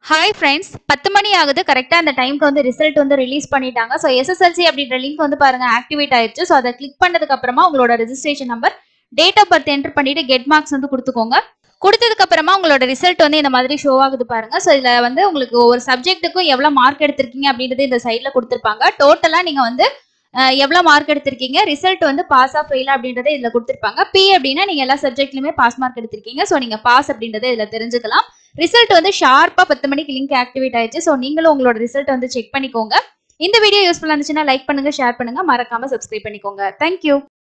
hi friends பத்து மணி ஆகுது கரெக்டாக அந்த டைம்க்கு வந்து ரிசல்ட் வந்து ரிலீஸ் பண்ணிட்டாங்க ஸோ எஸ்எஸ்எல்சி அப்படின்ற லிங்க் வந்து பாருங்க ஆக்டிவேட் ஆயிடுச்சு ஸோ அதை கிளிக் பண்ணதுக்கு அப்புறமா உங்களோட registration number date of birth enter பண்ணிட்டு கெட் மார்க்ஸ் வந்து கொடுத்துக்கோங்க கொடுத்ததுக்கு அப்புறமா உங்களோட ரிசல்ட் வந்து இந்த மாதிரி ஷோ ஆகுது பாருங்க ஸோ இதில் வந்து உங்களுக்கு ஒவ்வொரு சப்ஜெக்ட்டுக்கும் எவ்வளோ மார்க் எடுத்திருக்கீங்க அப்படின்றது இந்த சைடில் கொடுத்துருப்பாங்க டோட்டலாக நீங்கள் வந்து அஹ், எவ்வளோ மார்க் எடுத்திருக்கீங்க ரிசல்ட் வந்து பாஸ் ஆஃப் ஃபெயில் அப்படின்றத இதில் கொடுத்துருப்பாங்க பி அப்படின்னா நீங்கள் எல்லா சப்ஜெக்ட்லையுமே பாஸ் மார்க் எடுத்திருக்கீங்க ஸோ நீங்கள் பாஸ் அப்படின்றத இதில் தெரிஞ்சுக்கலாம் ரிசல்ட் வந்து ஷார்ப்பாக பத்து மணிக்கு லிங்க் ஆக்டிவேட் ஆயிடுச்சு ஸோ நீங்களும் உங்களோட ரிசல்ட் வந்து செக் பண்ணிக்கோங்க இந்த வீடியோ யூஸ்ஃபுல்லாக இருந்துச்சுன்னா லைக் பண்ணுங்க ஷேர் பண்ணுங்க மறக்காம சப்ஸ்கிரைப் பண்ணிக்கோங்க தேங்க்யூ